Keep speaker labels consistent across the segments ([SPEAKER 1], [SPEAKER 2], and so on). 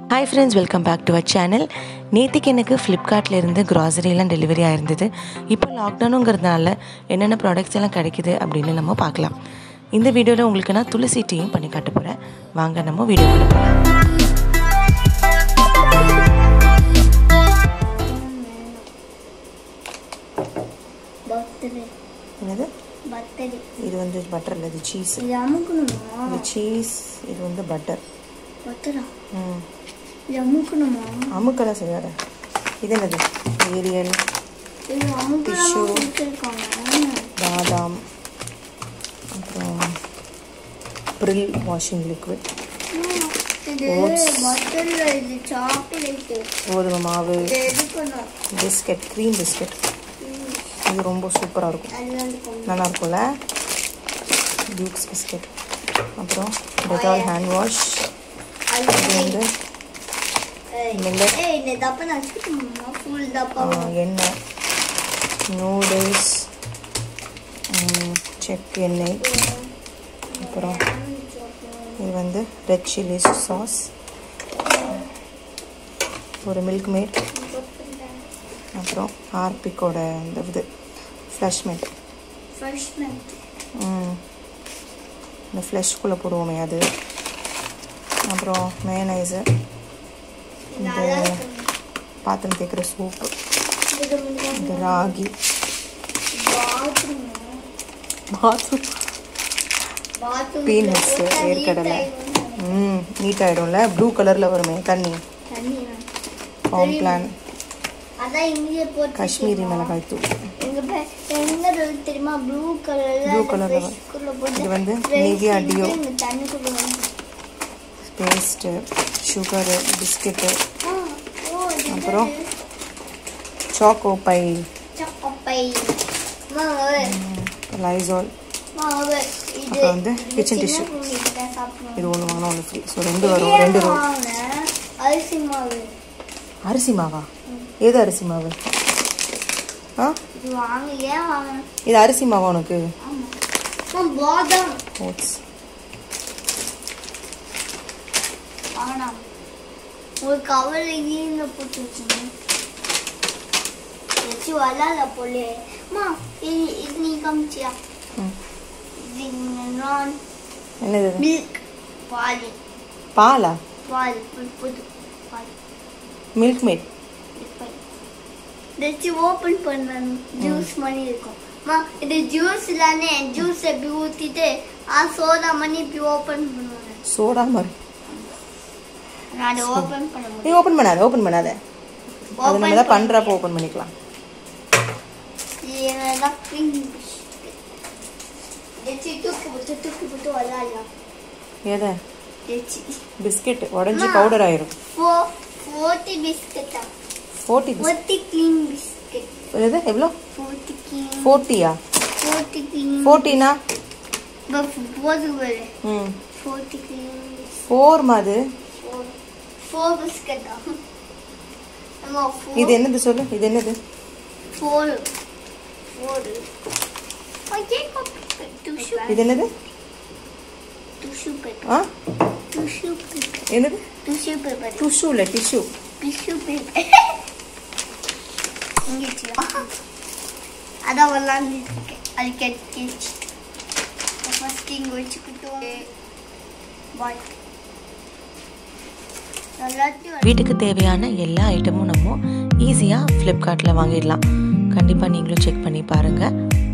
[SPEAKER 1] Hi friends welcome back to our channel நேற்றுக்கு எனக்கு ஃப்ளிப்கார்ட்ல இருந்து கிராசரிலாம் டெலிவரி ஆயிருந்தது இப்போ லாக்டவுனுங்கிறதுனால என்னென்ன ப்ராடக்ட்ஸ் எல்லாம் கிடைக்குது அப்படின்னு நம்ம பார்க்கலாம் இந்த வீடியோவில் உங்களுக்கு நான் துளசி டீயும் பண்ணி காட்ட போகிறேன் வாங்க நம்ம வீடியோ போகலாம்
[SPEAKER 2] பர்த்டே
[SPEAKER 1] என்னது
[SPEAKER 2] பர்த்டே
[SPEAKER 1] இது வந்து பட்டர் இல்லை இது சீஸ்
[SPEAKER 2] இது அமுக்கணுமா
[SPEAKER 1] இது சீஸ் இது வந்து பட்டர்
[SPEAKER 2] பட்டரா
[SPEAKER 1] ம்
[SPEAKER 2] இது அமுக்கணுமா
[SPEAKER 1] அமுக்கெல்லாம் செய்யாத இது என்னது ஏரியல்
[SPEAKER 2] இது அமுக்கலாமா
[SPEAKER 1] Tissue.
[SPEAKER 2] கொடுத்துருக்காங்க
[SPEAKER 1] பாதாம் அப்புறம் ப்ரில் வாஷிங் லிக்விட்
[SPEAKER 2] இது
[SPEAKER 1] Oats.
[SPEAKER 2] பட்டர்ல இது சாக்லேட்டு
[SPEAKER 1] கோதுமை மாவு
[SPEAKER 2] இது எடுக்கணும்
[SPEAKER 1] பிஸ்கட் க்ரீம் பிஸ்கட் இது ரொம்ப சூப்பராக இருக்கும்
[SPEAKER 2] அதெல்லாம் இருக்கணும்
[SPEAKER 1] நல்லா இருக்கும்ல டியூக்ஸ் பிஸ்கட் அப்புறம் டெட்டால் ஹேண்ட் வாஷ்
[SPEAKER 2] அது
[SPEAKER 1] இது வந்து
[SPEAKER 2] ஏய்,
[SPEAKER 1] millet.
[SPEAKER 2] ஏய் இந்த டப்பா நான் வச்சுக்கணுமா ஃபுல் டப்பா
[SPEAKER 1] ஆ, எண்ணெய் நூடுல்ஸ் செக் எண்ணெய் அப்புறம் இது வந்து ரெட் சில்லி சாஸ் ஒரு மில்க் மேட் அப்புறம் ஹார்பிக்கோட இந்த இது ஃப்ளஷ் மேட்
[SPEAKER 2] ஃப்ரெஷ் மில்க்
[SPEAKER 1] இந்த ஃப்ளஷ்குள்ளே போடுவோமே அது அப்புறம் மேனைஸு
[SPEAKER 2] நல்லா இருக்கு
[SPEAKER 1] பாத்திரம் தேய்க்கிற சோப்பு
[SPEAKER 2] இது
[SPEAKER 1] இந்த ராகி
[SPEAKER 2] பாத்ரூம்
[SPEAKER 1] பாத்ரூம்
[SPEAKER 2] பாத்ரூம்
[SPEAKER 1] Peanuts, வேர்க்கடலை. ம் நீட் ஆகிடும்ல ப்ளூ கலரில் வருமே தண்ணி
[SPEAKER 2] தண்ணி
[SPEAKER 1] காம்ப்ளான்
[SPEAKER 2] அதான் இங்கே போட்டு
[SPEAKER 1] காஷ்மீரி மிளகாய் தூள்
[SPEAKER 2] எங்க பே- எங்க இருக்கு தெரியுமா ப்ளூ கலர்ல
[SPEAKER 1] Blue colour ல
[SPEAKER 2] போட்டு
[SPEAKER 1] இது வந்து
[SPEAKER 2] fresh
[SPEAKER 1] Nivea
[SPEAKER 2] இருக்கு,
[SPEAKER 1] Dio.
[SPEAKER 2] இந்த தண்ணிக்குள்ள வந்து.
[SPEAKER 1] பேஸ்ட்டு சுகரு பிஸ்கெட்டு
[SPEAKER 2] ஆ, ஓ, இது
[SPEAKER 1] அப்புறம் சாக்கோ பை
[SPEAKER 2] சக்கப்பை. அம்மா, அவ,
[SPEAKER 1] லைசால்
[SPEAKER 2] அம்மா, அவ, இது-
[SPEAKER 1] அப்புறம் வந்து
[SPEAKER 2] இது
[SPEAKER 1] kitchen
[SPEAKER 2] சின்ன
[SPEAKER 1] tissue.
[SPEAKER 2] குழந்தைக்கு தான் சாப்பிடணும்.
[SPEAKER 1] இது ஒன்று வாங்கினா ஒன்று ஃப்ரீ ஸோ ரெண்டு வரும்
[SPEAKER 2] பெரிய
[SPEAKER 1] ரெண்டு வரும்
[SPEAKER 2] வாங்கினேன், அரிசி மாவு
[SPEAKER 1] அரிசி மாவா எது அரிசி மாவு ஆ
[SPEAKER 2] இது வாங்க ஏன் வாங்கினேன்
[SPEAKER 1] இது அரிசி மாவா உனக்கு
[SPEAKER 2] ஆமா அம்மா, பாதாம்
[SPEAKER 1] ஓட்ஸ்
[SPEAKER 2] வாங்கினான் ஒரு கவர்ல ஈங்க போட்டு வச்சுங்க வச்சு வளால போலே அம்மா இது இது நீ காமிச்சியா
[SPEAKER 1] ம்
[SPEAKER 2] இது நான்
[SPEAKER 1] என்னது இது?
[SPEAKER 2] மில்க் பால்
[SPEAKER 1] பாலா
[SPEAKER 2] பால் புது புது பால்
[SPEAKER 1] மில்க் மேட்
[SPEAKER 2] இப்போ வச்சு ஓப்பன் பண்ணணும் ஜூஸ் மாதிரி இருக்கும் அம்மா இது ஜூஸ் இல்லானே ஜூஸ் எப்படி ஊற்றிட்டு ஆ சோடா பண்ணி இப்படி ஓப்பன் பண்ணுவாங்க
[SPEAKER 1] சோடா மாதிரி
[SPEAKER 2] நான் அதை ஓப்பன் பண்ண
[SPEAKER 1] நீ
[SPEAKER 2] முடியும்
[SPEAKER 1] ஓப்பன் பண்ணாத ஓப்பன் பண்ணாத அது
[SPEAKER 2] Open
[SPEAKER 1] நம்ம தான் பண்ணுறப்போ ஓப்பன் பண்ணிக்கலாம்
[SPEAKER 2] என்னதான் க்ரீம் வச்சு தூக்கி போட்டு தூக்கி போட்டு விளாடலாம்
[SPEAKER 1] எதை
[SPEAKER 2] வச்சு
[SPEAKER 1] பிஸ்கெட் உடஞ்சி
[SPEAKER 2] அம்மா.
[SPEAKER 1] பவுடர் ஆயிரும்
[SPEAKER 2] ஃபோ ஃபோர்ட்டி பிஸ்கட்டா
[SPEAKER 1] ஃபோர்ட்டி
[SPEAKER 2] ஃபோர்ட்டி க்ரீம் பிஸ்கட்
[SPEAKER 1] எது எவ்வளோ
[SPEAKER 2] ஃபோர்ட்டி க்ரீம்
[SPEAKER 1] ஃபோர்ட்டியா
[SPEAKER 2] ஃபோர்ட்டி க்ரீம்
[SPEAKER 1] ஃபோர்ட்டினா
[SPEAKER 2] போது வரு
[SPEAKER 1] ம்
[SPEAKER 2] ஃபோர்ட்டி க்ரீம்
[SPEAKER 1] ஃபோர் மாது
[SPEAKER 2] ஃபோர் ஃபோர் பிஸ்கட்டா ஆமா
[SPEAKER 1] இது என்னது சொல்லு இது என்னது
[SPEAKER 2] ஃபோர் ஃபோர் ஓகே டிஷ்யூ
[SPEAKER 1] இது என்னது
[SPEAKER 2] டிஷ்யூ பேப்பர்
[SPEAKER 1] ஆ
[SPEAKER 2] டிஷ்யூ பேப்பர்
[SPEAKER 1] என்னது
[SPEAKER 2] டிஷ்யூ பேப்பர்
[SPEAKER 1] டிஷ்யூ இல்லை டிஷ்யூ
[SPEAKER 2] டிஷ்யூ பேப்பர் இங்கே வச்சுக்கலாம் அதான் விளாண்டுட்டு இருக்கேன் அது கெட்டுச்சு ஃபஸ்ட் இங்கே வச்சுக்கிட்டோம் பாய் எல்லாத்தையும்
[SPEAKER 1] வீட்டுக்கு தேவையான எல்லா ஐட்டமும் நம்ம ஈஸியாக ஃப்ளிப்கார்ட்டில் வாங்கிடலாம் கண்டிப்பாக நீங்களும் செக் பண்ணி பாருங்கள்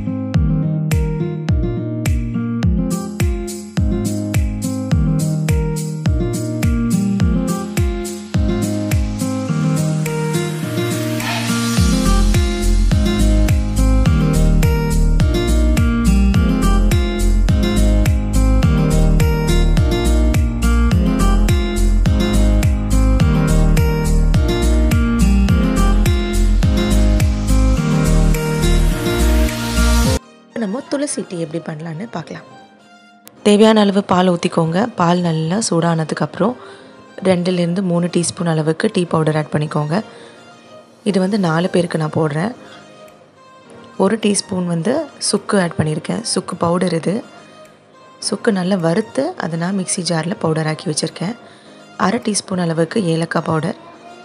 [SPEAKER 1] நம்ம துளசி டீ எப்படி பண்ணலான்னு பார்க்கலாம் தேவையான அளவு பால் ஊற்றிக்கோங்க பால் நல்லா சூடானதுக்கப்புறம் ரெண்டுலேருந்து மூணு டீஸ்பூன் அளவுக்கு டீ பவுடர் ஆட் பண்ணிக்கோங்க இது வந்து நாலு பேருக்கு நான் போடுறேன் ஒரு டீஸ்பூன் வந்து சுக்கு ஆட் பண்ணியிருக்கேன் சுக்கு பவுடர் இது சுக்கு நல்லா வறுத்து அதை நான் மிக்ஸி ஜாரில் பவுடர் ஆக்கி வச்சுருக்கேன் அரை டீஸ்பூன் அளவுக்கு ஏலக்காய் பவுடர்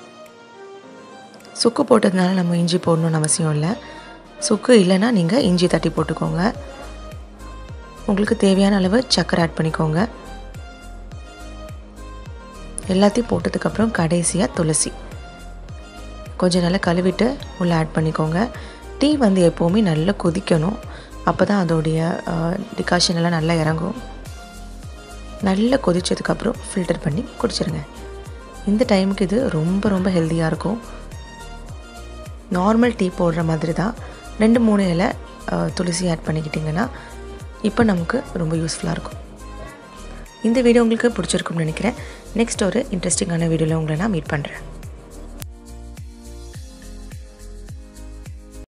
[SPEAKER 1] சுக்கு போட்டதுனால நம்ம இஞ்சி போடணும்னு அவசியம் இல்லை சுக்கு இல்லைன்னா நீங்கள் இஞ்சி தட்டி போட்டுக்கோங்க உங்களுக்கு தேவையான அளவு சர்க்கரை ஆட் பண்ணிக்கோங்க எல்லாத்தையும் போட்டதுக்கப்புறம் கடைசியாக துளசி கொஞ்சம் நல்லா கழுவிட்டு உள்ளே ஆட் பண்ணிக்கோங்க டீ வந்து எப்போவுமே நல்லா கொதிக்கணும் அப்போ தான் அதோடைய டிகாஷன் எல்லாம் நல்லா இறங்கும் நல்லா கொதிச்சதுக்கப்புறம் ஃபில்டர் பண்ணி குடிச்சிருங்க இந்த டைமுக்கு இது ரொம்ப ரொம்ப ஹெல்த்தியாக இருக்கும் நார்மல் டீ போடுற மாதிரி தான் ரெண்டு மூணு இலை துளசி ஆட் பண்ணிக்கிட்டிங்கன்னா இப்போ நமக்கு ரொம்ப யூஸ்ஃபுல்லாக இருக்கும் இந்த வீடியோ உங்களுக்கு பிடிச்சிருக்கும்னு நினைக்கிறேன் நெக்ஸ்ட் ஒரு இன்ட்ரெஸ்டிங்கான வீடியோவில் உங்களை நான் மீட் பண்ணுறேன்